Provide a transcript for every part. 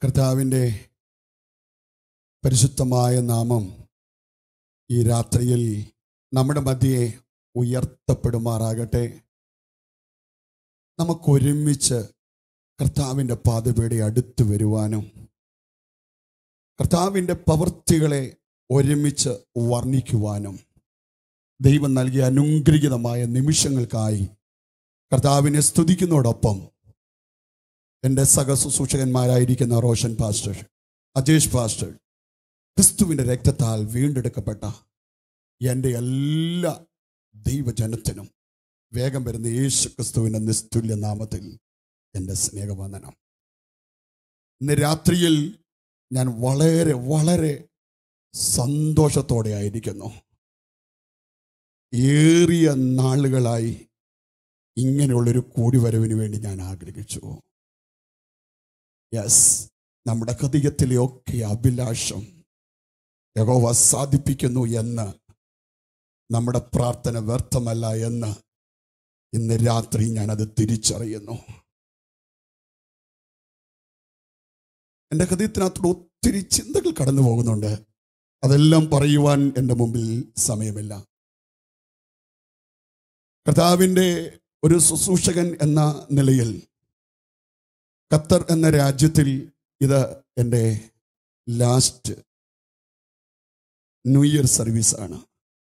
കർത്താവിൻ്റെ പരിശുദ്ധമായ നാമം ഈ രാത്രിയിൽ നമ്മുടെ മധ്യയെ ഉയർത്തപ്പെടുമാറാകട്ടെ നമുക്കൊരുമിച്ച് കർത്താവിൻ്റെ പാതപേടെ അടുത്ത് വരുവാനും കർത്താവിൻ്റെ പ്രവൃത്തികളെ ഒരുമിച്ച് വർണ്ണിക്കുവാനും ദൈവം നൽകിയ അനുഗ്രഹീതമായ നിമിഷങ്ങൾക്കായി കർത്താവിനെ സ്തുതിക്കുന്നതോടൊപ്പം എൻ്റെ സഹശുശ്രൂഷകന്മാരായിരിക്കുന്ന റോഷൻ പാസ്റ്റർ അജേഷ് പാസ്റ്റർ ക്രിസ്തുവിൻ്റെ രക്തത്താൽ വീണ്ടെടുക്കപ്പെട്ട എൻ്റെ എല്ലാ ദൈവജനത്തിനും വേഗം വരുന്ന യേശു ക്രിസ്തുവിൻ്റെ നിസ്തുല്യ നാമത്തിൽ എൻ്റെ സ്നേഹവന്ദനം ഇന്ന് രാത്രിയിൽ ഞാൻ വളരെ വളരെ സന്തോഷത്തോടെ ആയിരിക്കുന്നു ഏറിയ നാളുകളായി ഇങ്ങനെയുള്ളൊരു കൂടിവരവിന് വേണ്ടി ഞാൻ ആഗ്രഹിച്ചു യെസ് നമ്മുടെ ഹൃദയത്തിലെ ഒക്കെ അഭിലാഷം യഹോവ സാധിപ്പിക്കുന്നു എന്ന് നമ്മുടെ പ്രാർത്ഥന വ്യർത്ഥമല്ല എന്ന് ഇന്ന് രാത്രി ഞാനത് തിരിച്ചറിയുന്നു എൻ്റെ ഹൃദയത്തിനകത്തോട് ഒത്തിരി ചിന്തകൾ കടന്നു പോകുന്നുണ്ട് അതെല്ലാം പറയുവാൻ എൻ്റെ മുമ്പിൽ സമയമില്ല കർത്താവിൻ്റെ ഒരു ശുശ്രൂഷകൻ എന്ന നിലയിൽ ഖത്തർ എന്ന രാജ്യത്തിൽ ഇത് എൻ്റെ ലാസ്റ്റ് ന്യൂ ഇയർ സർവീസ് ആണ്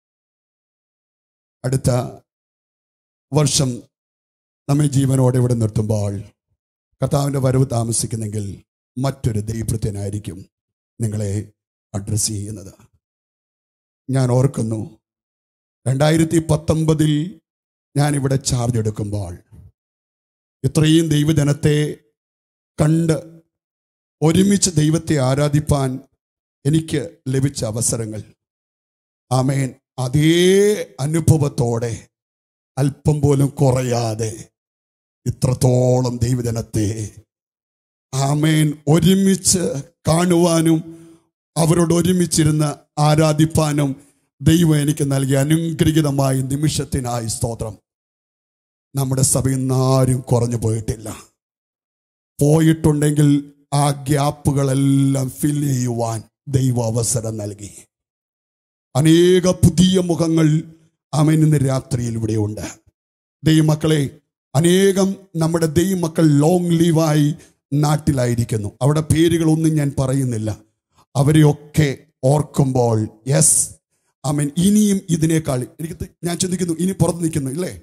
അടുത്ത വർഷം നമ്മെ ജീവനോടെ ഇവിടെ നിർത്തുമ്പോൾ കർത്താവിൻ്റെ വരവ് താമസിക്കുന്നെങ്കിൽ മറ്റൊരു ദൈവപ്രത്യനായിരിക്കും നിങ്ങളെ അഡ്രസ് ചെയ്യുന്നത് ഞാൻ ഓർക്കുന്നു രണ്ടായിരത്തി പത്തൊമ്പതിൽ ഞാനിവിടെ ചാർജ് എടുക്കുമ്പോൾ ഇത്രയും ദൈവജനത്തെ കണ്ട് ഒരുമിച്ച് ദൈവത്തെ ആരാധിപ്പാൻ എനിക്ക് ലഭിച്ച അവസരങ്ങൾ ആമേൻ അതേ അനുഭവത്തോടെ അല്പം പോലും കുറയാതെ ഇത്രത്തോളം ദൈവജനത്തെ ആമേൻ ഒരുമിച്ച് കാണുവാനും അവരോട് ഒരുമിച്ചിരുന്ന് ആരാധിപ്പാനും ദൈവം എനിക്ക് നൽകിയ അനുഗ്രഹീതമായ നിമിഷത്തിനായി സ്തോത്രം നമ്മുടെ സഭയിൽ നിന്ന് ആരും കുറഞ്ഞു പോയിട്ടില്ല പോയിട്ടുണ്ടെങ്കിൽ ആ ഗ്യാപ്പുകളെല്ലാം ഫിൽ ചെയ്യുവാൻ ദൈവം അവസരം നൽകി അനേക പുതിയ മുഖങ്ങൾ അവൻ ഇന്ന് രാത്രിയിൽ ഇവിടെയുണ്ട് ദൈവമക്കളെ അനേകം നമ്മുടെ ദൈവമക്കൾ ലോങ് ലീവായി നാട്ടിലായിരിക്കുന്നു അവിടെ പേരുകളൊന്നും ഞാൻ പറയുന്നില്ല അവരെയൊക്കെ ഓർക്കുമ്പോൾ യെസ് അവൻ ഇനിയും ഇതിനേക്കാൾ എനിക്ക് ത- ഞാൻ ചിന്തിക്കുന്നു ഇനി പുറത്ത് നിൽക്കുന്നു ഇല്ലേ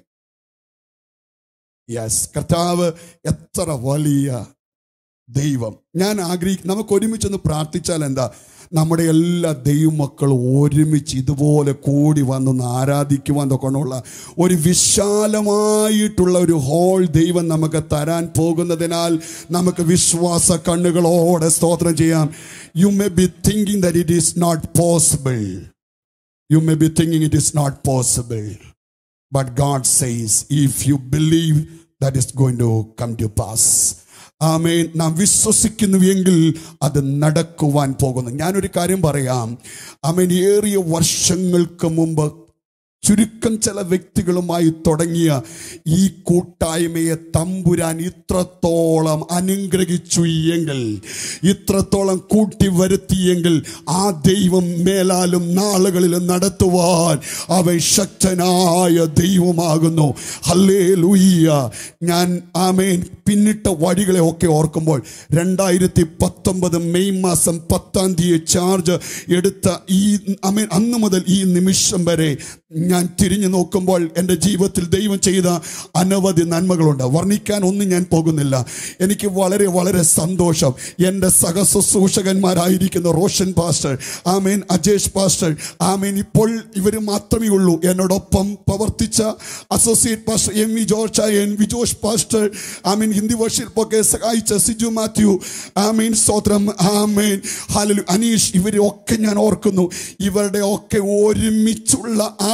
യെസ് കർത്താവ് എത്ര വലിയ ദൈവം ഞാൻ ആഗ്രഹിക്കും നമുക്ക് ഒരുമിച്ചൊന്ന് പ്രാർത്ഥിച്ചാൽ എന്താ നമ്മുടെ എല്ലാ ദൈവമക്കളും ഒരുമിച്ച് ഇതുപോലെ കൂടി വന്നൊന്ന് ആരാധിക്കുവാൻ തൊക്കെയുള്ള ഒരു വിശാലമായിട്ടുള്ള ഒരു ഹോൾ ദൈവം നമുക്ക് തരാൻ പോകുന്നതിനാൽ നമുക്ക് വിശ്വാസ കണ്ണുകളോടെ സ്തോത്രം ചെയ്യാം you may be thinking that it is not possible you may be thinking it is not possible But God says, if you believe, that is going to come to pass. Amen നാം വിശ്വസിക്കുന്നു എങ്കിൽ അത് നടക്കുവാൻ പോകുന്നു ഞാനൊരു കാര്യം പറയാം ആമേൻ ഏറിയ വർഷങ്ങൾക്ക് മുമ്പ് ചുരുക്കം ചില വ്യക്തികളുമായി തുടങ്ങിയ ഈ കൂട്ടായ്മയെ തമ്പുരാൻ ഇത്രത്തോളം അനുഗ്രഹിച്ചു എങ്കിൽ ഇത്രത്തോളം കൂട്ടി വരുത്തിയെങ്കിൽ ആ ദൈവം മേലാലും നാളുകളിലും നടത്തുവാൻ അവൻ ശക്തനായ ദൈവമാകുന്നു ഹല്ലേ ലൂയ്യ ഞാൻ ആമേൻ പിന്നിട്ട വഴികളെ ഒക്കെ ഓർക്കുമ്പോൾ രണ്ടായിരത്തി പത്തൊമ്പത് മെയ് മാസം പത്താം തീയതി ചാർജ് എടുത്ത ഈ അമേൻ അന്ന് മുതൽ ഈ നിമിഷം വരെ ഞാൻ തിരിഞ്ഞു നോക്കുമ്പോൾ എൻ്റെ ജീവിതത്തിൽ ദൈവം ചെയ്ത അനവധി നന്മകളുണ്ട് വർണ്ണിക്കാൻ ഒന്നും ഞാൻ പോകുന്നില്ല എനിക്ക് വളരെ വളരെ സന്തോഷം എൻ്റെ സഹശുശ്രൂഷകന്മാരായിരിക്കുന്ന Roshan pastor amen Ajesh pastor amen ഇപ്പോൾ ഇവർ മാത്രമേ ഉള്ളൂ എന്നോടൊപ്പം പ്രവർത്തിച്ച associate pastor M V George N V Josh pastor amen Hindi വർഷിപ്പൊക്കെ സഹായിച്ച സിജു മാത്യു ആമീൻ സ്തോത്രം ആമേൻ ഹാലലു അനീഷ് ഇവരെ ഒക്കെ ഞാൻ ഓർക്കുന്നു ഇവരുടെ ഒക്കെ ഒരുമിച്ചുള്ള ആ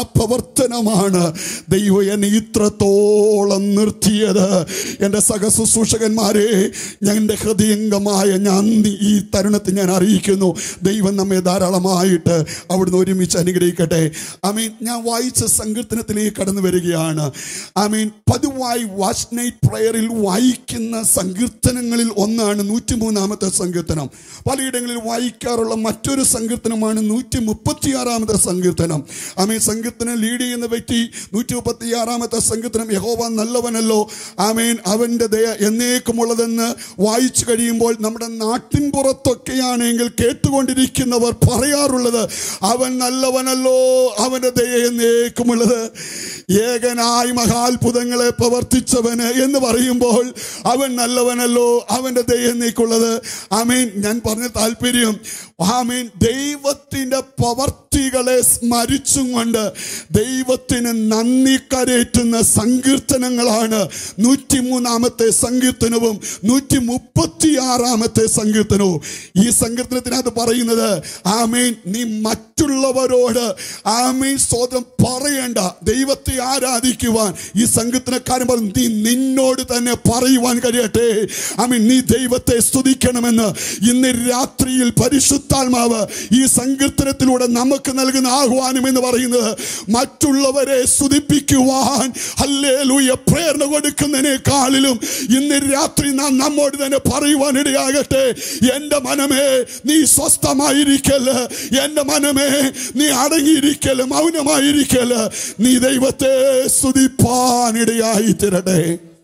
പ്രവർത്തനമാണ് ദൈവം എന്നെ ഇത്രത്തോളം നിർത്തിയത് എൻ്റെ സഹശുശ്രൂഷകന്മാരെ എൻ്റെ ഹൃദയംഗമായ ഞാൻ ഈ തരുണത്തിൽ ഞാൻ അറിയിക്കുന്നു ദൈവം നമ്മെ ധാരാളമായിട്ട് അവിടുന്ന് ഒരുമിച്ച് അനുഗ്രഹിക്കട്ടെ ഐ മീൻ ഞാൻ വായിച്ച സങ്കീർത്തനത്തിലേക്ക് കടന്നു വരികയാണ് ഐ മീൻ പതിവായി വാച്ച് നൈറ്റ് പ്രയറിൽ വായിക്കുന്ന സങ്കീർത്തനങ്ങളിൽ ഒന്നാണ് നൂറ്റിമൂന്നാമത്തെ സങ്കീർത്തനം പലയിടങ്ങളിൽ വായിക്കാറുള്ള മറ്റൊരു സങ്കീർത്തനമാണ് നൂറ്റി മുപ്പത്തിയാറാമത്തെ സങ്കീർത്തനം ഐ മീൻ സങ്കീർത്തനം ലീഡ് ചെയ്യുന്ന വ്യക്തി നൂറ്റി മുപ്പത്തിയാറാമത്തെ സങ്കീർത്തനം യഹോവ നല്ലവനല്ലോ ഐ മീൻ അവൻ്റെ ദയ എന്നേക്കുമുള്ളതെന്ന് വായിച്ചു കഴിയുമ്പോൾ നമ്മുടെ നാട്ടിൻ പുറത്തൊക്കെയാണെങ്കിൽ കേട്ടുകൊണ്ടിരിക്കുന്നവർ പറയാറുള്ളത് അവൻ നല്ലവനല്ലോ അവൻ്റെ ദയ എന്നേക്കുമുള്ളത് ഏകനായി മഹാത്ഭുതങ്ങളെ പ്രവർത്തിച്ചവന് എന്ന് പറയുമ്പോൾ അവൻ നല്ലവനല്ലോ അവൻ്റെ ദയ എന്നേക്കുള്ളത് ആമീൻ ഞാൻ പറഞ്ഞ താല്പര്യം ആമീൻ ദൈവത്തിന്റെ പ്രവർത്തികളെ സ്മരിച്ചും കൊണ്ട് ദൈവത്തിന് നന്ദി കരേറ്റുന്ന സങ്കീർത്തനങ്ങളാണ് നൂറ്റിമൂന്നാമത്തെ സങ്കീർത്തനവും നൂറ്റി മുപ്പത്തിയാറാമത്തെ സങ്കീർത്തനവും ഈ സങ്കീർത്തനത്തിനകത്ത് പറയുന്നത് ആമീൻ നീ മറ്റുള്ളവരോട് ആമീൻ സ്വതം പറയേണ്ട ദൈവത്തെ ആരാധിക്കുവാൻ ഈ സങ്കീർത്തനക്കാരൻ പറഞ്ഞു നീ നിന്നോട് തന്നെ പറയുവാൻ കഴിയട്ടെ ആമീൻ നീ ദൈവത്തെ സ്തുതിക്കണമെന്ന് ഇന്ന് രാത്രിയിൽ പരിശുദ്ധാത്മാവ് ഈ സങ്കീർത്തനത്തിലൂടെ നമുക്ക് നൽകുന്ന ആഹ്വാനം എന്ന് പറയുന്നത് മറ്റുള്ളവരെ സ്തുതിപ്പിക്കുവാൻ ഹല്ലേലൂയ പ്രേരണ കൊടുക്കുന്നതിനേക്കാളിലും ഇന്ന് രാത്രി നാം നമ്മോട് തന്നെ പറയുവാൻ ഇടയാകട്ടെ എന്റെ മനമേ നീ സ്വസ്ഥമായിരിക്കല് എന്റെ മനമേ നീ അടങ്ങിയിരിക്കല് മൗനമായിരിക്കല് നീ ദൈവത്തെ സ്തുതിപ്പാനിടയായി തീരട്ടെ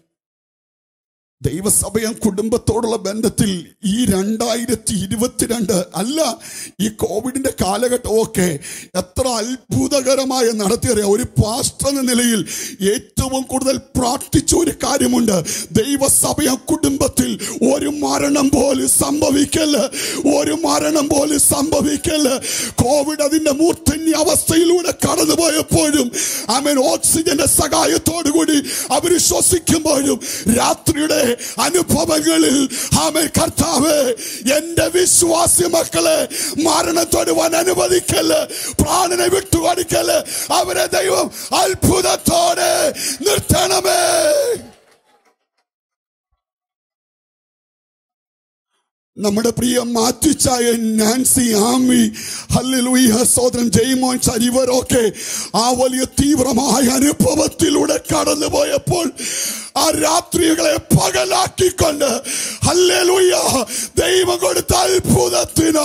ദൈവസഭയം കുടുംബത്തോടുള്ള ബന്ധത്തിൽ ഈ രണ്ടായിരത്തി ഇരുപത്തിരണ്ട് അല്ല ഈ കോവിഡിന്റെ കാലഘട്ടമൊക്കെ എത്ര അത്ഭുതകരമായ നടത്തിയറിയ ഒരു പാസ്റ്റർ എന്ന നിലയിൽ ഏറ്റവും കൂടുതൽ പ്രാർത്ഥിച്ച ഒരു കാര്യമുണ്ട് ദൈവസഭയം കുടുംബത്തിൽ ഒരു മരണം പോലും സംഭവിക്കല് ഒരു മരണം പോലും സംഭവിക്കല് കോവിഡ് അതിന്റെ മൂർധന്യ അവസ്ഥയിലൂടെ കടന്നുപോയപ്പോഴും ആമേൻ ഓക്സിജന്റെ സഹായത്തോടു കൂടി അവർ ശ്വസിക്കുമ്പോഴും രാത്രിയുടെ അനുഭവങ്ങളിൽ ആമേൻ കർത്താവ് എന്റെ വിശ്വാസി മക്കളെ മരണത്തോടുവാൻ അനുവദിക്കല് പ്രാണനെ വിട്ടുകൊടുക്കല് അവരെ ദൈവം അത്ഭുതത്തോടെ നിർത്തണമേ നമ്മുടെ പ്രിയ മാറ്റിച്ചായ നാൻസി ആമി ഹല്ലേലൂയ സോദരൻ ജയ്മോൻ സർ ഇവരൊക്കെ ആ വലിയ തീവ്രമായ അനുഭവത്തിലൂടെ കടന്നുപോയപ്പോൾ ആ രാത്രികളെ പകലാക്കിക്കൊണ്ട് ഹല്ലേലൂയ ദൈവം കൊടുത്ത അത്ഭുതത്തിനാ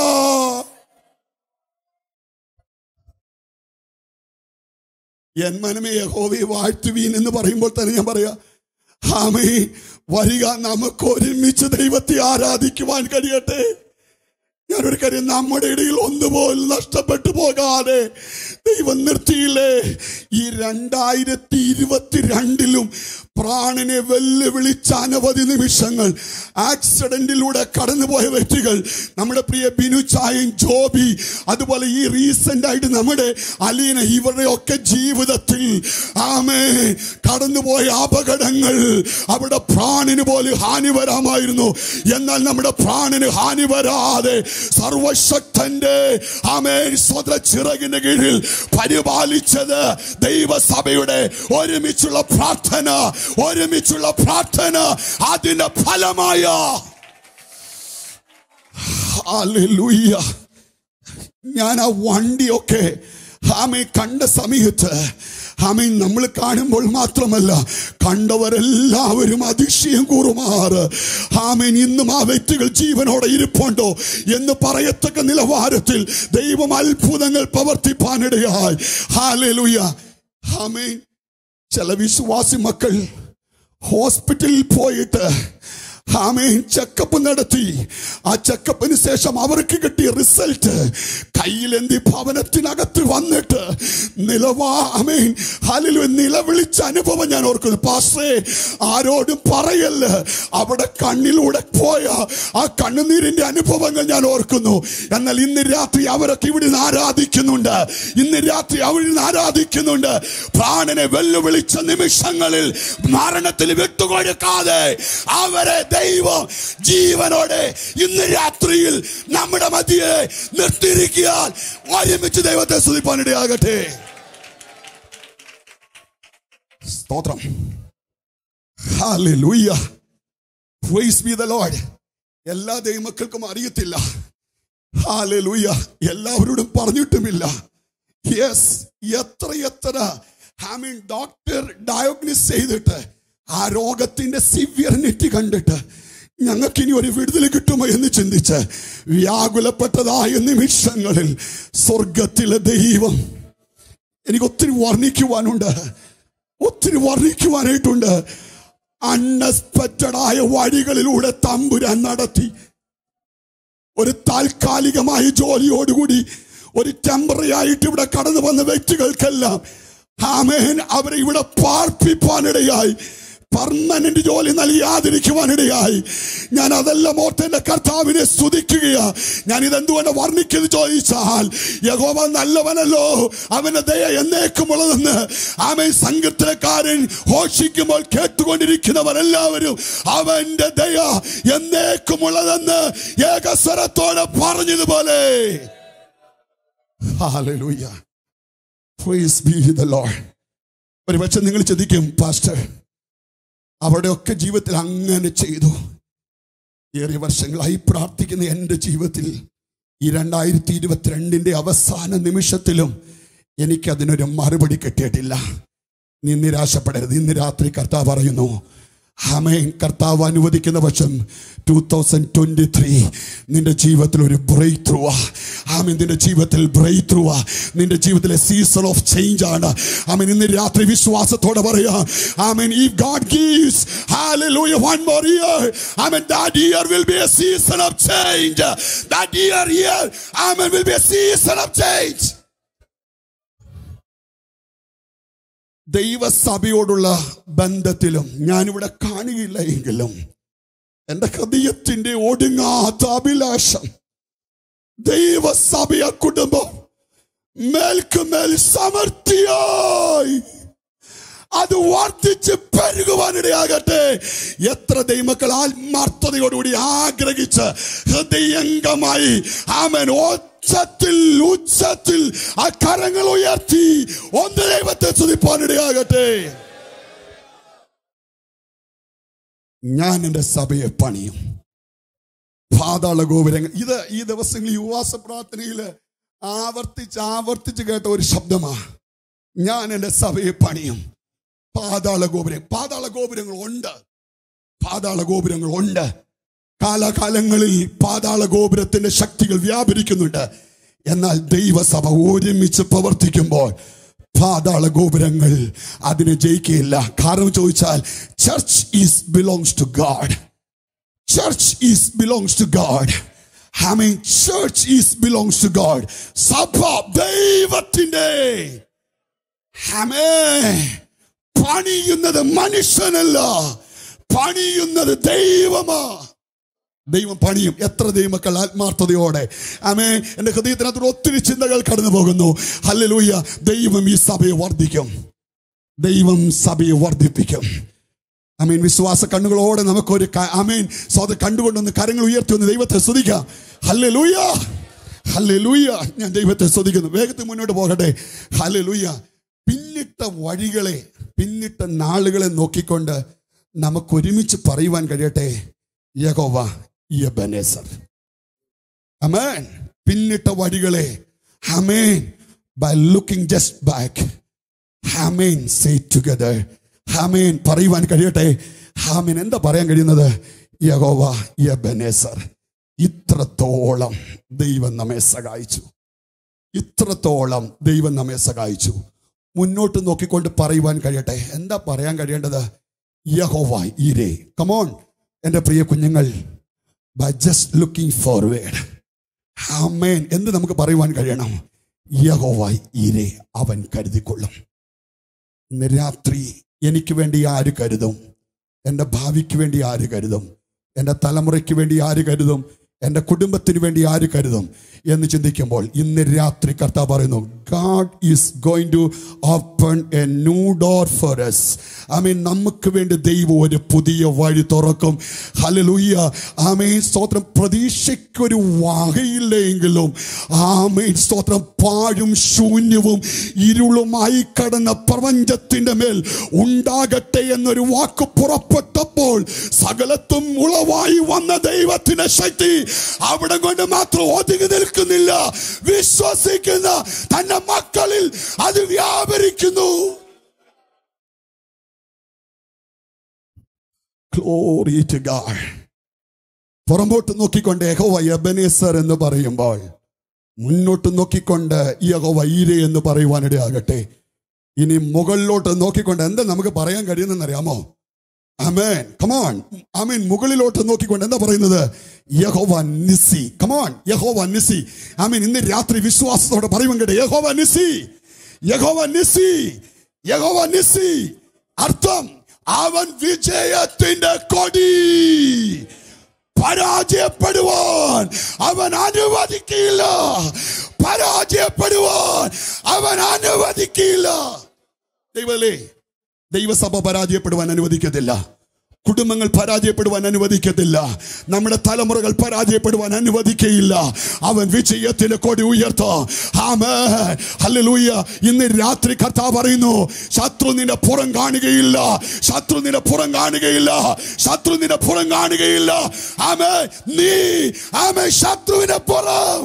എൻ മനമേ യഹോവയെ വാഴ്ത്തുവീൻ എന്ന് പറയുമ്പോൾ തന്നെ ഞാൻ പറയാ ആമേ വരിക നമുക്ക് ഒരുമിച്ച് ദൈവത്തെ ആരാധിക്കുവാൻ കഴിയട്ടെ ഞാനൊരു കാര്യം നമ്മുടെ ഇടയിൽ ഒന്നുപോലും നഷ്ടപ്പെട്ടു പോകാതെ ദൈവം നിർത്തിയില്ലേ ഈ രണ്ടായിരത്തി ഇരുപത്തിരണ്ടിലും പ്രാണനെ വെല്ലുവിളിച്ച അനവധി നിമിഷങ്ങൾ ആക്സിഡന്റിലൂടെ കടന്നുപോയ വ്യക്തികൾ നമ്മുടെ പ്രിയ ബിനു ചായൻ ജോബി അതുപോലെ ഈ റീസെന്റ് ആയിട്ട് നമ്മുടെ അലീന ഇവരുടെ ഒക്കെ ജീവിതത്തിൽ ആമേ കടന്നുപോയ അപകടങ്ങൾ അവിടെ പ്രാണിന് പോലും ഹാനി വരാമായിരുന്നു എന്നാൽ നമ്മുടെ പ്രാണിന് ഹാനി വരാതെ സർവശക്തന്റെ ആമേ സ്വത ചിറകിന്റെ കീഴിൽ പരിപാലിച്ചത് ദൈവസഭയുടെ ഒരുമിച്ചുള്ള പ്രാർത്ഥന ഒരുമിച്ചുള്ള പ്രാർത്ഥന അതിന്റെ ഫലമായ ഹല്ലേലൂയ ഞാൻ ആ വണ്ടിയൊക്കെ ആമേ കണ്ട സമയത്ത് ആമേ നമ്മൾ കാണുമ്പോൾ മാത്രമല്ല കണ്ടവരെല്ലാവരും അതിശയം കൂറുമാറ് ആമേൻ ഇന്നും ആ വ്യക്തികൾ ജീവനോടെ ഇരിപ്പുണ്ടോ എന്ന് പറയത്തക്ക നിലവാരത്തിൽ ദൈവം അത്ഭുതങ്ങൾ പ്രവർത്തിപ്പാനിടയായി ഹാലലുയ ആമേൻ ചില വിശ്വാസി മക്കൾ ഹോസ്പിറ്റലിൽ പോയിട്ട് ആമേൻ ചെക്കപ്പ് നടത്തി ആ ചെക്കപ്പിന് ശേഷം അവർക്ക് കിട്ടിയ റിസൾട്ട് കയ്യിലെന്തി ഭവനത്തിനകത്ത് വന്നിട്ട് നിലവാ ആമേൻ ഹാലിൽ നിലവിളിച്ച അനുഭവം ഞാൻ ഓർക്കുന്നു പാസ്റ്റേ ആരോടും പറയല്ല അവിടെ കണ്ണിലൂടെ പോയ ആ കണ്ണുനീരിന്റെ അനുഭവങ്ങൾ ഞാൻ ഓർക്കുന്നു എന്നാൽ ഇന്ന് രാത്രി അവരൊക്കെ ഇവിടെ നിന്ന് ആരാധിക്കുന്നുണ്ട് ഇന്ന് രാത്രി അവിടെ നിന്ന് ആരാധിക്കുന്നുണ്ട് പ്രാണനെ വെല്ലുവിളിച്ച നിമിഷങ്ങളിൽ മരണത്തിൽ വിട്ടുകൊടുക്കാതെ അവരെ ദൈവം ജീവനോടെ ഇന്ന് രാത്രിയിൽ നമ്മുടെ മധ്യയെ നിർത്തിയിരിക്കാൻ ഒരുമിച്ച് ദൈവത്തെ സ്തുതിപ്പാനിടയാകട്ടെ സ്തോത്രം Hallelujah. Praise be the Lord. എല്ലാ ദൈവമക്കൾക്കും അറിയത്തില്ല ഹാലലൂയ എല്ലാവരോടും പറഞ്ഞിട്ടുമില്ല യെസ് എത്ര എത്ര ഐ മീൻ ഡോക്ടർ ഡയഗ്നിസ് ചെയ്തിട്ട് ആ രോഗത്തിന്റെ സിവിയർനിറ്റി കണ്ടിട്ട് ഞങ്ങൾക്ക് ഇനി ഒരു വിടുതൽ കിട്ടുമോ എന്ന് ചിന്തിച്ച് വ്യാകുലപ്പെട്ടതായ നിമിഷങ്ങളിൽ സ്വർഗത്തിലെ ദൈവം എനിക്ക് ഒത്തിരി വർണ്ണിക്കുവാനുണ്ട് ഒത്തിരി വർണ്ണിക്കുവാനായിട്ടുണ്ട് അൺഎക്സ്പെക്റ്റഡ് ആയ വഴികളിലൂടെ തമ്പുരാൻ നടത്തി ഒരു താൽക്കാലികമായ ജോലിയോടുകൂടി ഒരു ടെമ്പററി ആയിട്ട് ഇവിടെ കടന്നു വന്ന വ്യക്തികൾക്കെല്ലാം ആമേൻ അവരെ ഇവിടെ പാർപ്പിപ്പാനിടയായി പെർമനന്റ് ജോലി നൽകിയാതിരിക്കുവാനിടയായി ഞാൻ അതെല്ലാം ഓർത്ത് എന്റെ കർത്താവിനെ സ്തുതിക്കുകയാ ഞാൻ ഇതെന്തുകൊണ്ട് വർണ്ണിക്കുന്നത് ചോദിച്ചാൽ യഹോവ നല്ലവനല്ലോ അവന്റെ ദയ എന്നേക്കുമുള്ളതെന്ന് ആമേൻ സങ്കീർത്തനക്കാരൻ ഘോഷിക്കുമ്പോൾ കേട്ടുകൊണ്ടിരിക്കുന്നവരെല്ലാവരും അവന്റെ ദയ എന്നേക്കുമുള്ളതെന്ന് ഏകസ്വരത്തോടെ പറഞ്ഞതുപോലെ Hallelujah. Praise be the Lord. ഒരു പക്ഷെ നിങ്ങൾ ചിന്തിക്കും പാസ്റ്റർ അവിടെയൊക്കെ ജീവിതത്തിൽ അങ്ങനെ ചെയ്തു ഏറിയ വർഷങ്ങളായി പ്രാർത്ഥിക്കുന്ന എൻ്റെ ജീവിതത്തിൽ ഈ രണ്ടായിരത്തി ഇരുപത്തിരണ്ടിന്റെ അവസാന നിമിഷത്തിലും എനിക്കതിനൊരു മറുപടി കിട്ടിയിട്ടില്ല നീ നിരാശപ്പെടരുത് ഇന്ന് രാത്രി കർത്താവ് പറയുന്നു ആമേൻ കർത്താവ് അനുവദിക്കുന്ന പക്ഷം ടൂ തൗസൻഡ് ട്വന്റി ത്രീ നിന്റെ ജീവിതത്തിൽ ഒരു ബ്രേക്ക് ത്രൂ ആമീൻ നിന്റെ ജീവിതത്തിൽ ബ്രേക്ക് ത്രൂ നിന്റെ ജീവിതത്തിലെ സീസൺ ഓഫ് ചേഞ്ച് ആണ് ആമീൻ ഇന്ന് രാത്രി വിശ്വാസത്തോടെ പറയാ ആമീൻ ഈ God gives hallelujah one more year amen that year will be a season of change that year year amen will be a season of change ദൈവസഭയോടുള്ള ബന്ധത്തിലും ഞാനിവിടെ കാണുകയില്ല എങ്കിലും എന്റെ ഹൃദയത്തിന്റെ ഒടുങ്ങാത്ത അഭിലാഷം ദൈവസഭയ കുടുംബം മേൽക്കുമേൽ സമൃദ്ധിയായി അത് വർദ്ധിച്ച് പെരുകുവാനിടയാകട്ടെ എത്ര ദൈവമക്കൾ ആത്മാർത്ഥതയോടുകൂടി ആഗ്രഹിച്ച് ഹൃദയംഗമായി ആമൻ ഉച്ചത്തിൽ ഉച്ചത്തിൽ ആ കരങ്ങൾ ഉയർത്തി ഒന്ന് ദൈവത്തെ സ്തുതിപ്പാനിടയാകട്ടെ ഞാൻ എൻ്റെ സഭയെ പണിയും പാതാള ഗോപുരങ്ങൾ ഇത് ഈ ദിവസങ്ങളിൽ ഈ ഉപവാസ പ്രാർത്ഥനയിൽ ആവർത്തിച്ച് ആവർത്തിച്ച് കേട്ട ഒരു ശബ്ദമാ ഞാൻ എൻ്റെ സഭയെ പണിയും പാതാള ഗോപുരം പാതാള ഗോപുരങ്ങൾ ഉണ്ട് പാതാള ഗോപുരങ്ങൾ ഉണ്ട് കാലാകാലങ്ങളിൽ പാതാള ഗോപുരത്തിന്റെ ശക്തികൾ വ്യാപരിക്കുന്നുണ്ട് എന്നാൽ ദൈവസഭ ഒരുമിച്ച് പ്രവർത്തിക്കുമ്പോൾ പാതാള ഗോപുരങ്ങൾ അതിനെ ജയിക്കുകയില്ല കാരണം ചോദിച്ചാൽ church is belongs to God church is belongs to God I mean, church is belongs to God. സഭ ദൈവത്തിന്റെ ആമേൻ. പണിയുന്നത് മനുഷ്യനല്ല പണിയുന്നത് ദൈവമാ ദൈവം പണിയും എത്ര ദൈവമക്കൾ ആത്മാർത്ഥതയോടെ ആമേ എന്റെ ഹൃദയത്തിനകത്തോട് ഒത്തിരി ചിന്തകൾ കടന്നു പോകുന്നു ഹല്ലേലൂയ ദൈവം ഈ സഭയെ വർദ്ധിക്കും ദൈവം സഭയെ വർദ്ധിപ്പിക്കും അമീൻ വിശ്വാസ കണ്ണുകളോടെ നമുക്കൊരു അമീൻ സ്വത കണ്ടുകൊണ്ടൊന്ന് കരങ്ങൾ ഉയർത്തി ഒന്ന് ദൈവത്തെ സ്തുതിക്കാം ഹല്ലേ ലൂയ ഹല്ലേ ലൂയ ഞാൻ ദൈവത്തെ സ്തുതിക്കുന്നു വേഗത്തിൽ മുന്നോട്ട് പോകട്ടെ ഹല്ലേ ലൂയ പിന്നിട്ട വഴികളെ പിന്നിട്ട നാളുകളെ നോക്കിക്കൊണ്ട് നമുക്ക് ഒരുമിച്ച് പറയുവാൻ കഴിയട്ടെ യഹോവ യബനേസർ അമേൻ പിന്നിട്ട വഴികളെ amen by looking just back amen say together amen പറയുവാൻ കഴിയട്ടെ ഹാമേൻ എന്താ പറയാൻ കഴിയുന്നത് യഹോവ യബനേസർ ഇത്രത്തോളം ദൈവം നമ്മെ സഹായിച്ചു ഇത്രത്തോളം ദൈവം നമ്മെ സഹായിച്ചു മുന്നോട്ട് നോക്കിക്കൊണ്ട് പറയുവാൻ കഴിയട്ടെ എന്താ പറയാൻ കഴിയേണ്ടത് യഹോവ ഇരേ കമോൺ എൻ്റെ പ്രിയ കുഞ്ഞുങ്ങൾ by just looking forward amen എന്ത് നമുക്ക് പറയുവാൻ കഴിയണം യഹോവ ഇരേ അവൻ കരുതിക്കൊള്ളും ഇന്ന് രാത്രി എനിക്ക് വേണ്ടി ആര് കരുതും എൻ്റെ ഭാവിക്ക് വേണ്ടി ആര് കരുതും എൻ്റെ തലമുറയ്ക്ക് വേണ്ടി ആര് കരുതും എൻ്റെ കുടുംബത്തിന് വേണ്ടി ആര് കരുതും എന്ന് ചിന്തിക്കുമ്പോൾ ഇന്ന് രാത്രി കർത്താവ് പറയുന്നു God is going to open a new door for us I mean നമുക്ക് വേണ്ടി ദൈവം ഒരു പുതിയ വഴി തുറക്കും ഹലലൂയ ആമേൻ സ്തോത്രം പ്രതീക്ഷയ്ക്കൊരു വകയില്ലെങ്കിലും ആമേൻ സ്തോത്രം പാഴും ശൂന്യവും ഇരുളുമായി കടന്ന പ്രപഞ്ചത്തിന്റെ മേൽ ഉണ്ടാകട്ടെ എന്നൊരു വാക്ക് പുറപ്പെട്ടപ്പോൾ സകലത്തും ഉളവായി വന്ന ദൈവത്തിന്റെ ശക്തി അവിടെ കൊണ്ട് മാത്രം ഒതുങ്ങി നിൽക്കുന്നില്ല വിശ്വസിക്കുന്ന തന്റെ മക്കളിൽ അത് വ്യാപരിക്കുന്നു Glory to God. പുറമ്പോട്ട് നോക്കിക്കൊണ്ട് യഹോവ എബനേസർ എന്ന് പറയുമ്പോൾ മുന്നോട്ട് നോക്കിക്കൊണ്ട് യഹോവ ഈരെ എന്ന് പറയുവാനിടയാകട്ടെ ഇനി മുകളിലോട്ട് നോക്കിക്കൊണ്ട് എന്താ നമുക്ക് പറയാൻ കഴിയുന്നറിയാമോ അമേൻ കമാൺ അമേൻ മുകളിലോട്ട് നോക്കിക്കൊണ്ട് എന്താ പറയുന്നത് യഹോവ നിസി കമാൺ യഹോവ നിസി അമീൻ ഇന്ന് രാത്രി വിശ്വാസത്തോടെ പറയുവാൻ കേട്ടെ യഹോവ നിസി യഹോവ നിസി യഹോവ നിസി അർത്ഥം അവൻ വിജയത്തിന്റെ കൊടി പരാജയപ്പെടുവാൻ അവൻ അനുവദിക്കില്ല പരാജയപ്പെടുവാൻ അവൻ അനുവദിക്കില്ല ദൈവല്ലേ ദൈവസഭ പരാജയപ്പെടുവാൻ അനുവദിക്കത്തില്ല കുടുംബങ്ങൾ പരാജയപ്പെടുവാൻ അനുവദിക്കത്തില്ല നമ്മുടെ തലമുറകൾ പരാജയപ്പെടുവാൻ അനുവദിക്കയില്ല അവൻ വിജയത്തിന്റെ കൊടി ഉയർത്തോ ഹല്ലേലൂയ ഇന്ന് രാത്രി കർത്താവ് പറയുന്നു ശത്രു നിന്റെ പുറം കാണുകയില്ല ശത്രു നിന്റെ പുറം കാണുകയില്ല ശത്രു നിന്റെ പുറം കാണുകയില്ല ആമേ നീ ആമേ ശത്രുവിന്റെ പുറം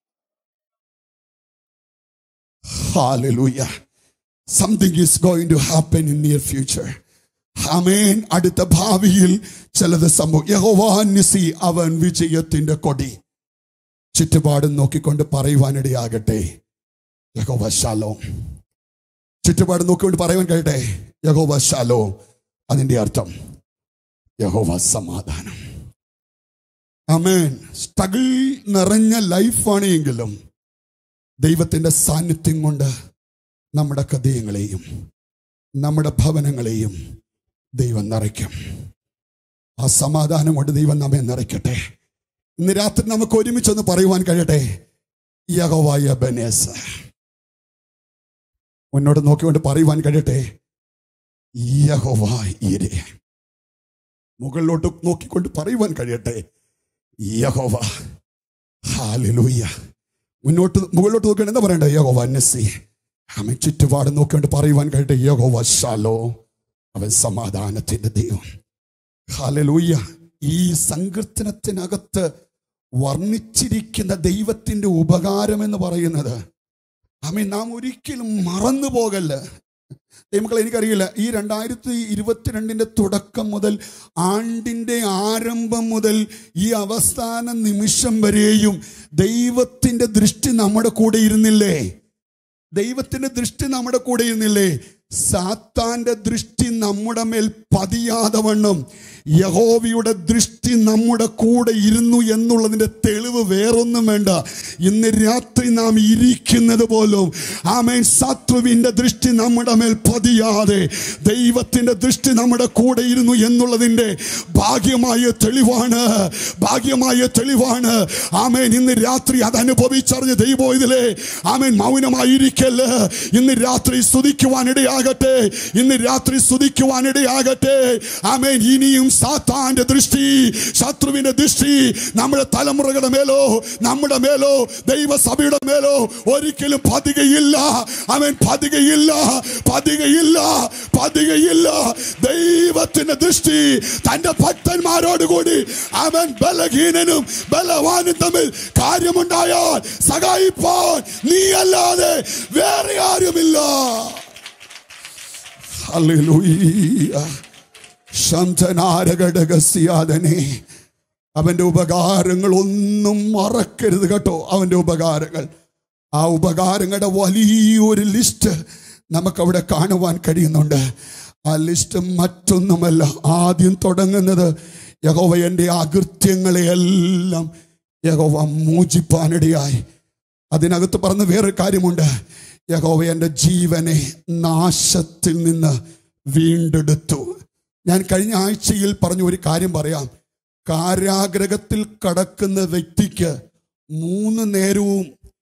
Hallelujah. Something is going to happen in near future. അമേൻ അടുത്ത ഭാവിയിൽ ചിലത് സംഭവം യഹോവാനിസി അവൻ വിജയത്തിന്റെ കൊടി ചുറ്റുപാടും നോക്കിക്കൊണ്ട് പറയുവാനിടയാകട്ടെ യഹോവ ശാലോ ചുറ്റുപാട് നോക്കിക്കൊണ്ട് പറയുവാൻ കഴിയട്ടെ യഹോവ ശാലോ അതിന്റെ അർത്ഥം യഹോവ സമാധാനം അമേൻ സ്ട്രഗിൾ നിറഞ്ഞ ലൈഫാണ് എങ്കിലും ദൈവത്തിന്റെ സാന്നിധ്യം കൊണ്ട് നമ്മുടെ ഹൃദയങ്ങളെയും നമ്മുടെ ഭവനങ്ങളെയും ദൈവം നിറയ്ക്കും ആ സമാധാനം കൊണ്ട് ദൈവം നമ്മെ നിറയ്ക്കട്ടെ ഇന്ന് രാത്രി നമുക്ക് ഒരുമിച്ചൊന്ന് പറയുവാൻ കഴിയട്ടെ യഹോവായ ബനേസ് മുന്നോട്ട് നോക്കിക്കൊണ്ട് പറയുവാൻ കഴിയട്ടെ യഹോവായിരെ മുകളിലോട്ട് നോക്കിക്കൊണ്ട് പറയുവാൻ കഴിയട്ടെ യഹോവ ഹാലലൂയ മുന്നോട്ട് മുകളിലോട്ട് നോക്കിയാൽ എന്താ പറയണ്ടേ യഹോവ നസി അവൻ ചുറ്റുപാട് നോക്കിക്കൊണ്ട് പറയുവാൻ കഴിയട്ടെ യഹോവ ശാലോ അവൻ സമാധാനത്തിന്റെ ദൈവം ഹാലലൂയ ഈ സങ്കീർത്തനത്തിനകത്ത് വർണ്ണിച്ചിരിക്കുന്ന ദൈവത്തിന്റെ ഉപകാരം എന്ന് പറയുന്നത് അമ്മ നാം ഒരിക്കലും മറന്നു പോകല്ല ദൈവമക്കളെ എനിക്കറിയില്ല ഈ രണ്ടായിരത്തി ഇരുപത്തിരണ്ടിന്റെ തുടക്കം മുതൽ ആണ്ടിന്റെ ആരംഭം മുതൽ ഈ അവസാന നിമിഷം വരെയും ദൈവത്തിന്റെ ദൃഷ്ടി നമ്മുടെ കൂടെ ഇരുന്നില്ലേ ദൈവത്തിന്റെ ദൃഷ്ടി നമ്മുടെ കൂടെ ഇരുന്നില്ലേ സാത്താന്റെ ദൃഷ്ടി നമ്മുടെ മേൽ പതിയാതെ വണ്ണം യഹോവയുടെ ദൃഷ്ടി നമ്മുടെ കൂടെ ഇരുന്നു എന്നുള്ളതിന്റെ തെളിവ് വേറൊന്നും വേണ്ട ഇന്ന് രാത്രി നാം ഇരിക്കുന്നത് പോലും ആമേൻ ശത്രുവിന്റെ ദൃഷ്ടി നമ്മുടെ മേൽ പതിയാതെ ദൈവത്തിന്റെ ദൃഷ്ടി നമ്മുടെ കൂടെ ഇരുന്നു എന്നുള്ളതിന്റെ ഭാഗ്യമായ തെളിവാണ് ഭാഗ്യമായ തെളിവാണ് ആമേൻ ഇന്ന് രാത്രി അത് അനുഭവിച്ചറിഞ്ഞ് ദൈവം ഇതിലെ ആമേൻ മൗനമായിരിക്കല് ഇന്ന് രാത്രി സ്തുതിക്കുവാനിടയാകട്ടെ ഇന്ന് രാത്രി സ്തുതിക്കുവാനിടയാകട്ടെ ആമേൻ ഇനിയും സാത്താന്റെ ദൃഷ്ടി ശത്രുവിന്റെ ദൃഷ്ടി നമ്മുടെ തലമുറകളുടെ മേലോ നമ്മുടെ മേലോ ദൈവസഭയുടെ മേലോ ഒരിക്കലും പതികയില്ല അവൻ പതികയില്ല പതികയില്ല പതികയില്ല ദൈവത്തിന്റെ ദൃഷ്ടി തന്റെ ഭക്തന്മാരോട് കൂടി അവൻ ബലഹീനനും ബലവാനും തമ്മിൽ കാര്യമുണ്ടായാൽ സഹായിപ്പാൻ നീയല്ലാതെ വേറെ ആരുമില്ല ഹല്ലേലൂയ ശാന്തനാരകടകസ്യാദനെ അവന്റെ ഉപകാരങ്ങൾ ഒന്നും മറക്കരുത് കേട്ടോ അവന്റെ ഉപകാരങ്ങൾ ആ ഉപകാരങ്ങളുടെ വലിയൊരു ലിസ്റ്റ് നമുക്കവിടെ കാണുവാൻ കഴിയുന്നുണ്ട് ആ ലിസ്റ്റ് മറ്റൊന്നുമല്ല ആദ്യം തുടങ്ങുന്നത് യഹോവ എൻ്റെ അകൃത്യങ്ങളെയെല്ലാം യഹോവ മോചിപ്പാനിടയായി അതിനകത്ത് പറഞ്ഞ വേറൊരു കാര്യമുണ്ട് യഹോവ എൻ്റെ ജീവനെ നാശത്തിൽ നിന്ന് വീണ്ടെടുത്തു ഞാൻ കഴിഞ്ഞ ആഴ്ചയിൽ പറഞ്ഞ ഒരു കാര്യം പറയാം കാരാഗ്രഹത്തിൽ കടക്കുന്ന വ്യക്തിക്ക് മൂന്ന് നേരവും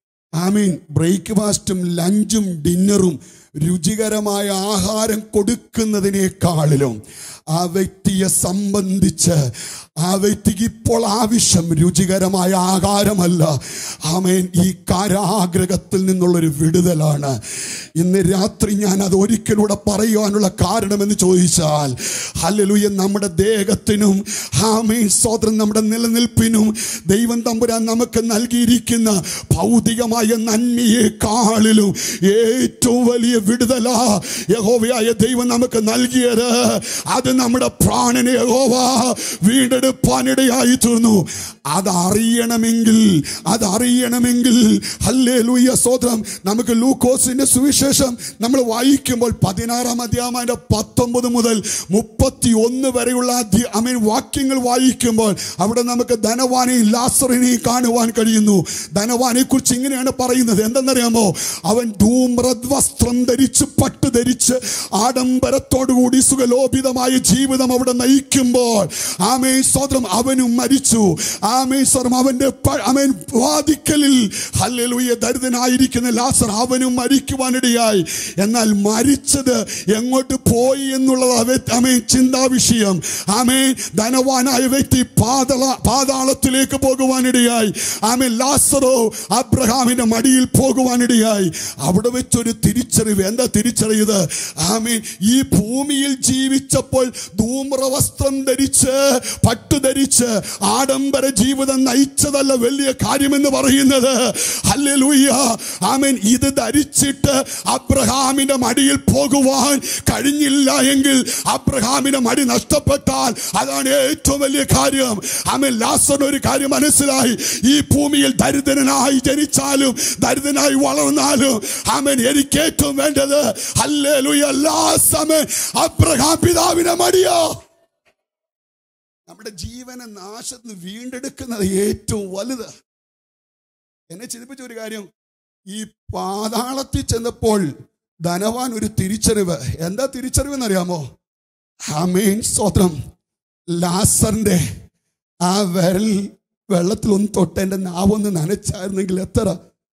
ഐ മീൻ ബ്രേക്ക്ഫാസ്റ്റും ലഞ്ചും ഡിന്നറും രുചികരമായ ആഹാരം കൊടുക്കുന്നതിനേക്കാളിലും ആ വ്യക്തിയെ സംബന്ധിച്ച് ആ വ്യക്തിക്ക് ഇപ്പോൾ ആവശ്യം രുചികരമായ ആഹാരമല്ല ആമേൻ ഈ കാരാഗ്രഹത്തിൽ നിന്നുള്ളൊരു വിടുതലാണ് ഇന്ന് രാത്രി ഞാൻ അത് ഒരിക്കലൂടെ പറയുവാനുള്ള കാരണമെന്ന് ചോദിച്ചാൽ ഹല്ലേലൂയ നമ്മുടെ ദേഹത്തിനും ആമേൻ സ്വതന്ത്രം നമ്മുടെ നിലനിൽപ്പിനും ദൈവം തമ്പുരാൻ നമുക്ക് നൽകിയിരിക്കുന്ന ഭൗതികമായ നന്മയെക്കാളിലും ഏറ്റവും വലിയ വിടുതല യഹോവയായ ദൈവം നമുക്ക് നൽകിയത് അത് നമ്മുടെ പ്രാണനെ യഹോവ വീണ്ടെടുപ്പാനിടയായി തീർന്നു അതറിയണമെങ്കിൽ അതറിയണമെങ്കിൽ ഹല്ലേ ലൂയ സ്വതന്ത്രം നമുക്ക് ലൂക്കോസിന്റെ സുവിശേഷം നമ്മൾ വായിക്കുമ്പോൾ പതിനാറാം അധ്യായമാന്റെ പത്തൊമ്പത് മുതൽ മുപ്പത്തി ഒന്ന് വരെയുള്ള അധ്യ- I mean, വാക്യങ്ങൾ വായിക്കുമ്പോൾ അവിടെ നമുക്ക് ധനവാനെയും ലാസറിനെയും കാണുവാൻ കഴിയുന്നു ധനവാനെ കുറിച്ച് ഇങ്ങനെയാണ് പറയുന്നത് എന്തെന്നറിയാമോ അവൻ ധൂമ്രത് വസ്ത്രം ധരിച്ച് പട്ട് ധരിച്ച് ആഡംബരത്തോടുകൂടി സുഖലോപിതമായ ജീവിതം അവിടെ നയിക്കുമ്പോൾ ആമേ സ്വതന്ത്രം അവനും മരിച്ചു ആമേ സ്വതം അവന്റെ പ- അവൻ വാദിക്കലിൽ ഹല്ലേലൂയ ദരിദ്രനായിരിക്കുന്ന ലാസർ അവനും മരിക്കുവാനിടയായി എന്നാൽ മരിച്ചത് എങ്ങോട്ട് പോയി എന്നുള്ളത് അവ- ആമേ ചിന്താ വിഷയം ആമേ ധനവാനായ വ്യക്തി പാതള പാതാളത്തിലേക്ക് പോകുവാനിടയായി ആമേ ലാസറോ അബ്രഹാമിന്റെ മടിയിൽ പോകുവാനിടയായി അവിടെ വെച്ചൊരു തിരിച്ചറിവ് എന്താ തിരിച്ചറിയത് ആമേ ഈ ഭൂമിയിൽ ജീവിച്ചപ്പോൾ ധൂമ്രവസ്ത്രം ധരിച്ച് പട്ടു ധരിച്ച് ആഡംബര ജീവിതം നയിച്ചതല്ല വലിയ കാര്യമെന്ന് പറയുന്നത് ഹല്ലേലൂയ ആമേൻ ഇത് ധരിച്ചിട്ട് അബ്രഹാമിന്റെ മടിയിൽ പോകുവാൻ കഴിഞ്ഞില്ല എങ്കിൽ അബ്രഹാമിന്റെ മടി നഷ്ടപ്പെട്ടാൽ അതാണ് ഏറ്റവും വലിയ കാര്യം ആമേൻ ലാസറിന് ഒരു കാര്യം മനസ്സിലായി ഈ ഭൂമിയിൽ ദരിദ്രനായി ജനിച്ചാലും ദരിദ്രനായി വളർന്നാലും ആമേൻ എനിക്ക് ഏറ്റവും വേണ്ടത് ഹല്ലേലൂയ ലാസമേ അബ്രഹാം പിതാവിനെ മടിയോ നമ്മുടെ ജീവനെ നാശത്തിന് വീണ്ടെടുക്കുന്നത് ഏറ്റവും വലുത് എന്നെ ചിന്തിപ്പിച്ച ഒരു കാര്യം ഈ പാതാളത്തിൽ ചെന്നപ്പോൾ ധനവാൻ ഒരു തിരിച്ചറിവ് എന്താ തിരിച്ചറിവ് എന്നറിയാമോ ഹമീൻ സ്വത്രം ലാസറിന്റെ ആ വിരൽ വെള്ളത്തിലൊന്ന് തൊട്ട് എൻ്റെ നാവൊന്ന് നനച്ചായിരുന്നെങ്കിൽ എത്ര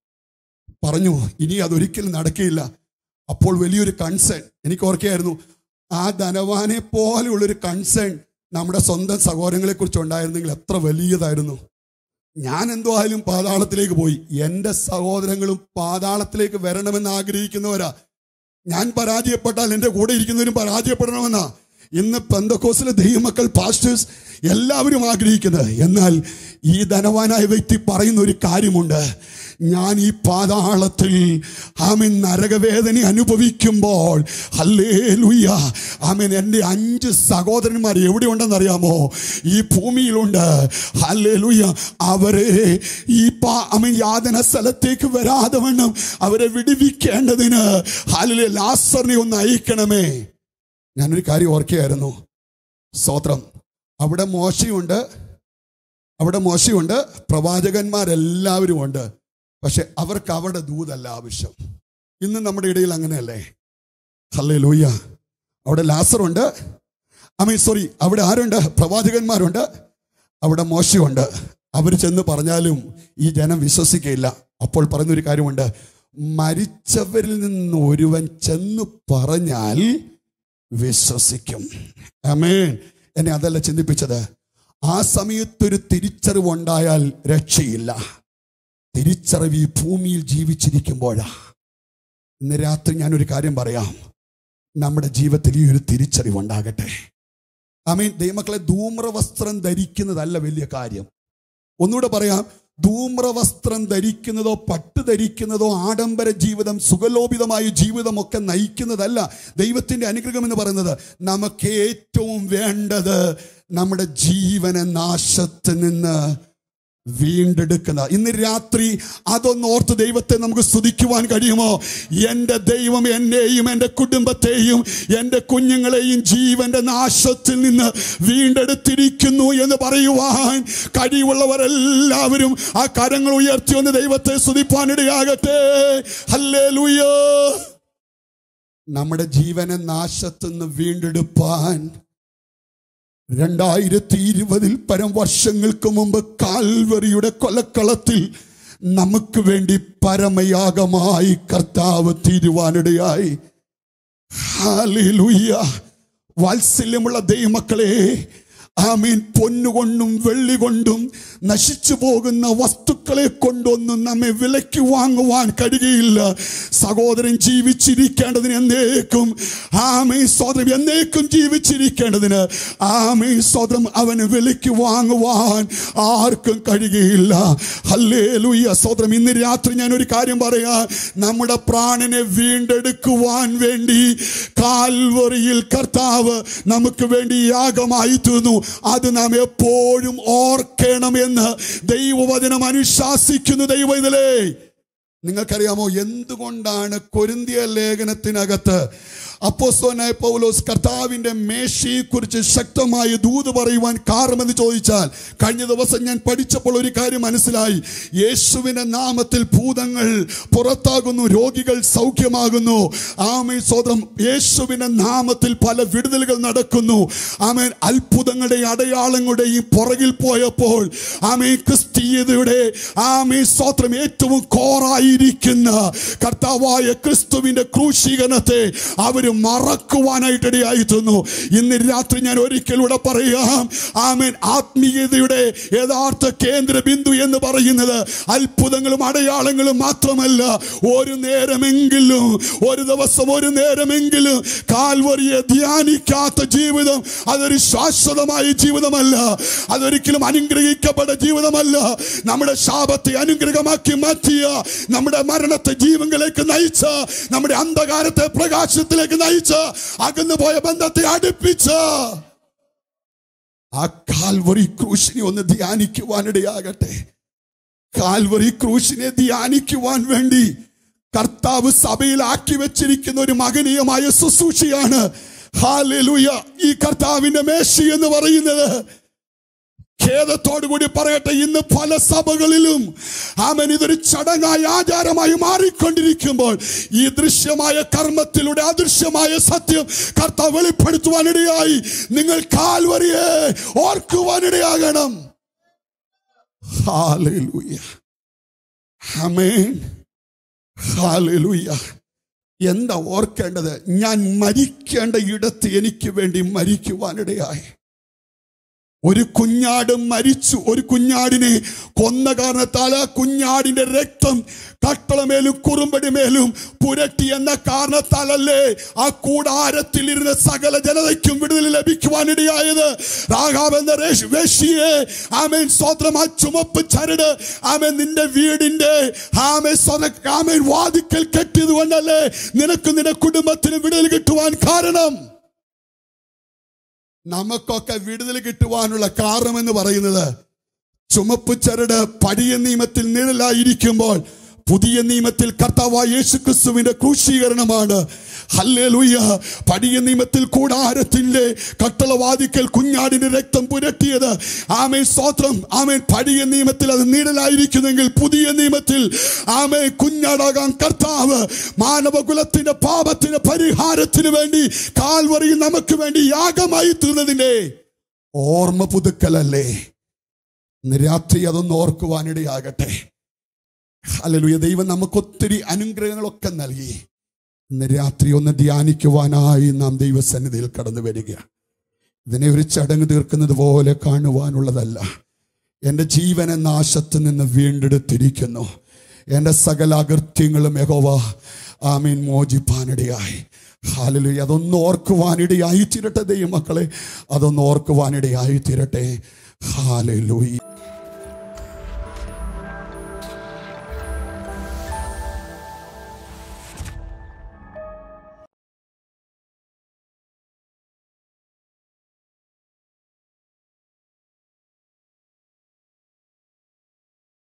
പറഞ്ഞു ഇനി അതൊരിക്കലും നടക്കുകയില്ല അപ്പോൾ വലിയൊരു കൺസേൺ എനിക്ക് ഓർക്കുകയായിരുന്നു ആ ധനവാനെ പോലെയുള്ളൊരു കൺസേൺ നമ്മുടെ സ്വന്തം സഹോദരങ്ങളെ കുറിച്ച് ഉണ്ടായിരുന്നെങ്കിൽ എത്ര വലിയതായിരുന്നു ഞാൻ എന്തോ ആയാലും പാതാളത്തിലേക്ക് പോയി എൻ്റെ സഹോദരങ്ങളും പാതാളത്തിലേക്ക് വരണമെന്ന് ആഗ്രഹിക്കുന്നവരാ ഞാൻ പരാജയപ്പെട്ടാൽ എൻ്റെ കൂടെ ഇരിക്കുന്നവരും പരാജയപ്പെടണമെന്നാ ഇന്ന് പെന്തക്കോസിലെ ദൈവമക്കൾ പാസ്റ്റേഴ്സ് എല്ലാവരും ആഗ്രഹിക്കുന്നത് എന്നാൽ ഈ ധനവാനായ വ്യക്തി പറയുന്ന ഒരു കാര്യമുണ്ട് ഞാൻ ഈ പാതാളത്തിൽ ആമൻ നരകവേദന അനുഭവിക്കുമ്പോൾ ഹല്ലേ ലുയ്യ ആമൻ എൻ്റെ അഞ്ച് സഹോദരന്മാർ എവിടെ ഉണ്ടെന്ന് അറിയാമോ ഈ ഭൂമിയിലുണ്ട് ഹല്ലേ ലുയ്യ അവരെ ഈ പാ അമൻ യാതന സ്ഥലത്തേക്ക് വരാതെ വണ്ണം അവരെ വിടുവിക്കേണ്ടതിന് ഹാലിലെ ലാസറിനെ ഒന്ന് അയക്കണമേ ഞാനൊരു കാര്യം ഓർക്കുകയായിരുന്നു സ്തോത്രം അവിടെ മോശയുണ്ട് അവിടെ മോശയുണ്ട് പ്രവാചകന്മാരെല്ലാവരും ഉണ്ട് പക്ഷെ അവർക്ക് അവിടെ ദൂതല്ല ആവശ്യം ഇന്ന് നമ്മുടെ ഇടയിൽ അങ്ങനെയല്ലേ ഹല്ലേ ലൂയ്യ അവിടെ ലാസറുണ്ട് അമീൻ സോറി അവിടെ ആരുണ്ട് പ്രവാചകന്മാരുണ്ട് അവിടെ മോശയുണ്ട് അവർ ചെന്ന് പറഞ്ഞാലും ഈ ജനം വിശ്വസിക്കുകയില്ല അപ്പോൾ പറയുന്നൊരു കാര്യമുണ്ട് മരിച്ചവരിൽ നിന്ന് ഒരുവൻ ചെന്ന് പറഞ്ഞാൽ വിശ്വസിക്കും അമേൻ എന്നെ അതല്ല ചിന്തിപ്പിച്ചത് ആ സമയത്തൊരു തിരിച്ചറിവുണ്ടായാൽ രക്ഷയില്ല തിരിച്ചറിവ് ഈ ഭൂമിയിൽ ജീവിച്ചിരിക്കുമ്പോഴാ ഇന്ന് രാത്രി ഞാനൊരു കാര്യം പറയാം നമ്മുടെ ജീവിതത്തിൽ ഈ ഒരു തിരിച്ചറിവുണ്ടാകട്ടെ ആമീൻ ദൈവമക്കളെ ധൂമ്രവസ്ത്രം ധരിക്കുന്നതല്ല വലിയ കാര്യം ഒന്നുകൂടെ പറയാം ധൂമ്രവസ്ത്രം ധരിക്കുന്നതോ പട്ട് ധരിക്കുന്നതോ ആഡംബര ജീവിതം സുഖലോപിതമായ ജീവിതമൊക്കെ നയിക്കുന്നതല്ല ദൈവത്തിന്റെ അനുഗ്രഹം എന്ന് പറയുന്നത് നമുക്ക് ഏറ്റവും വേണ്ടത് നമ്മുടെ ജീവന നാശത്തിൽ നിന്ന് വീണ്ടെടുക്കുന്ന ഇന്ന് രാത്രി അതൊന്ന് ഓർത്ത് ദൈവത്തെ നമുക്ക് സ്തുതിക്കുവാൻ കഴിയുമോ എൻ്റെ ദൈവം എന്നെയും എൻ്റെ കുടുംബത്തെയും എൻ്റെ കുഞ്ഞുങ്ങളെയും ജീവന്റെ നാശത്തിൽ നിന്ന് വീണ്ടെടുത്തിരിക്കുന്നു എന്ന് പറയുവാൻ കഴിവുള്ളവരെല്ലാവരും ആ കരങ്ങൾ ഉയർത്തി ഒന്ന് ദൈവത്തെ സ്തുതിപ്പാനിടയാകട്ടെ ഹല്ലേ നമ്മുടെ ജീവനെ നാശത്തിൽ നിന്ന് വീണ്ടെടുപ്പാൻ രണ്ടായിരത്തി ഇരുപതിൽ പരം വർഷങ്ങൾക്ക് മുമ്പ് കാൽവറിയുടെ കൊലക്കളത്തിൽ നമുക്ക് വേണ്ടി പരമയാഗമായി കർത്താവ് തീരുവാനിടയായി ഹാലേലൂയ വാത്സല്യമുള്ള ദൈവമക്കളെ ആമീൻ പൊന്നുകൊണ്ടും വെള്ളി കൊണ്ടും നശിച്ചു പോകുന്ന വസ്തുക്കളെ കൊണ്ടൊന്നും നമ്മെ വിലയ്ക്ക് വാങ്ങുവാൻ കഴിയുകയില്ല സഹോദരൻ ജീവിച്ചിരിക്കേണ്ടതിന് എന്നേക്കും ആമീ സോദരം എന്നേക്കും ജീവിച്ചിരിക്കേണ്ടതിന് ആമീ സോദരം അവന് വിലയ്ക്ക് വാങ്ങുവാൻ ആർക്കും കഴിയുകയില്ല ഹല്ലേ ലൂയ സോദരം ഇന്ന് രാത്രി ഞാൻ ഒരു കാര്യം പറയാ നമ്മുടെ പ്രാണനെ വീണ്ടെടുക്കുവാൻ വേണ്ടി കാൽവറിയിൽ കർത്താവ് നമുക്ക് വേണ്ടി യാഗമായി തീർന്നു അത് നാം എപ്പോഴും ഓർക്കണമെന്ന് ദൈവവചനം അനുശാസിക്കുന്നു ദൈവ ഇതിലേ നിങ്ങൾക്കറിയാമോ എന്തുകൊണ്ടാണ് കൊരിന്തിയ ലേഖനത്തിനകത്ത് അപ്പോസ്തലനായ പൗലോസ് കർത്താവിന്റെ മേശയെക്കുറിച്ച് ശക്തമായ ദൂത് പറയുവാൻ കാരണമെന്ന് ചോദിച്ചാൽ കഴിഞ്ഞ ദിവസം ഞാൻ പഠിച്ചപ്പോൾ ഒരു കാര്യം മനസ്സിലായി യേശുവിന്റെ നാമത്തിൽ ഭൂതങ്ങൾ പുറത്താകുന്നു രോഗികൾ സൗഖ്യമാകുന്നു ആമേ സ്വതം യേശുവിന്റെ നാമത്തിൽ പല വിടുതലുകൾ നടക്കുന്നു ആമേൻ അത്ഭുതങ്ങളുടെയും അടയാളങ്ങളുടെയും പുറകിൽ പോയപ്പോൾ ആമേ ക്രിസ്തീയതയുടെ ആമേ സ്വത്രം ഏറ്റവും കോറായിരിക്കുന്ന കർത്താവായ ക്രിസ്തുവിന്റെ ക്രൂശീകരണത്തെ അവര് മറക്കുവാനായിട്ട് ഇടയായി തീർന്നു ഇന്ന് രാത്രി ഞാൻ ഒരിക്കലൂടെ പറയാം ആമേൻ ആത്മീയതയുടെ യഥാർത്ഥ കേന്ദ്ര ബിന്ദു എന്ന് പറയുന്നത് അത്ഭുതങ്ങളും അടയാളങ്ങളും മാത്രമല്ല ഒരു നേരമെങ്കിലും ഒരു ദിവസം ഒരു നേരമെങ്കിലും കാൽവറിയെ ധ്യാനിക്കാത്ത ജീവിതം അതൊരു ശാശ്വതമായ ജീവിതമല്ല അതൊരിക്കലും അനുഗ്രഹിക്കപ്പെട്ട ജീവിതമല്ല നമ്മുടെ ശാപത്തെ അനുഗ്രഹമാക്കി മാറ്റിയ നമ്മുടെ മരണത്തെ ജീവങ്ങളിലേക്ക് നയിച്ച നമ്മുടെ അന്ധകാരത്തെ പ്രകാശത്തിലേക്ക് നയിച്ച അകന്നു പോയ ബന്ധത്തെ അടുപ്പിച്ച ആ കാൽവറി ക്രൂശിനെ ഒന്ന് ധ്യാനിക്കുവാനിടയാകട്ടെ കാൽവറി ക്രൂശിനെ ധ്യാനിക്കുവാൻ വേണ്ടി കർത്താവ് സഭയിൽ ആക്കി വെച്ചിരിക്കുന്ന ഒരു മകനീയമായ ശുശ്രൂഷയാണ് ഹാലൂയ ഈ കർത്താവിന്റെ മേശി എന്ന് പറയുന്നത് ഖേദത്തോടു കൂടി പറയട്ടെ ഇന്ന് പല സഭകളിലും ആമൻ ഇതൊരു ചടങ്ങായി ആചാരമായി മാറിക്കൊണ്ടിരിക്കുമ്പോൾ ഈ ദൃശ്യമായ കർമ്മത്തിലൂടെ അദൃശ്യമായ സത്യം കർത്താവ് വെളിപ്പെടുത്തുവാനിടയായി നിങ്ങൾ കാൽവറിയെ ഓർക്കുവാനിടയാകണം ഹാലൂയ ആമേൻ ഹാലൂയ എന്താ ഓർക്കേണ്ടത് ഞാൻ മരിക്കേണ്ട ഇടത്ത് എനിക്ക് വേണ്ടി മരിക്കുവാനിടയായി ഒരു കുഞ്ഞാട് മരിച്ചു ഒരു കുഞ്ഞാടിനെ കൊന്ന കാരണത്താൽ ആ കുഞ്ഞാടിന്റെ രക്തം കട്ടളമേലും കുറുമ്പടിമേലും പുരട്ടി എന്ന കാരണത്താലല്ലേ ആ കൂടാരത്തിൽ ഇരുന്ന സകല ജനതയ്ക്കും വിടുതൽ ലഭിക്കുവാനിടയായത് രാഘാവ് എന്ന രേഷ്- വേശ്യയെ ആമേൻ സ്വന്തം ആ ചുമപ്പ് ചരട് ആമേൻ നിന്റെ വീടിന്റെ ആമേൻ സ്വത ആമേൻ വാതിക്കൽ കെട്ടിയത് കൊണ്ടല്ലേ നിനക്ക് നിന്റെ കുടുംബത്തിന് വിടുതൽ കിട്ടുവാൻ കാരണം നമുക്കൊക്കെ വിടുതൽ കിട്ടുവാനുള്ള കാരണം എന്ന് പറയുന്നത് ചുമപ്പ് ചരട് പടിയ നിയമത്തിൽ നിഴലായിരിക്കുമ്പോൾ പുതിയ നിയമത്തിൽ കർത്താവായ യേശു ക്രിസ്തുവിന്റെ ക്രൂശീകരണമാണ് ഹല്ലേലൂയ പടിയ നിയമത്തിൽ കൂടാരത്തിന്റെ കട്ടളവാദിക്കൽ കുഞ്ഞാടിന്റെ രക്തം പുരട്ടിയത് ആമേ സ്തോത്രം ആമേൻ പടിയ നിയമത്തിൽ അത് നീടലായിരിക്കുന്നെങ്കിൽ പുതിയ നിയമത്തിൽ ആമേ കുഞ്ഞാടാകാൻ കർത്താവ് മാനവകുലത്തിന്റെ പാപത്തിന്റെ പരിഹാരത്തിന് വേണ്ടി കാൽവറിയിൽ നമുക്ക് വേണ്ടി യാഗമായി തീർന്നതിന്റെ ഓർമ്മ പുതുക്കലല്ലേ ഇന്ന് രാത്രി അതൊന്ന് ഓർക്കുവാനിടയാകട്ടെ ഹല്ലേലൂയ ദൈവം നമുക്ക് ഒത്തിരി അനുഗ്രഹങ്ങളൊക്കെ നൽകി ഇന്ന് രാത്രി ഒന്ന് ധ്യാനിക്കുവാനായി നാം ദൈവസന്നിധിയിൽ കടന്നു വരിക ഇതിനെ ഒരു ചടങ്ങ് തീർക്കുന്നത് പോലെ കാണുവാനുള്ളതല്ല എൻ്റെ ജീവനെ നാശത്ത് നിന്ന് വീണ്ടെടുത്തിരിക്കുന്നു എൻ്റെ സകല അകൃത്യങ്ങളും യഹോവ ആമീൻ മോചിപ്പാനിടയായി ഹാലലുയ അതൊന്ന് ഓർക്കുവാനിടയായി തീരട്ടെ ദൈവമക്കളെ അതൊന്ന് ഓർക്കുവാനിടയായി തീരട്ടെ ഹാലലുയ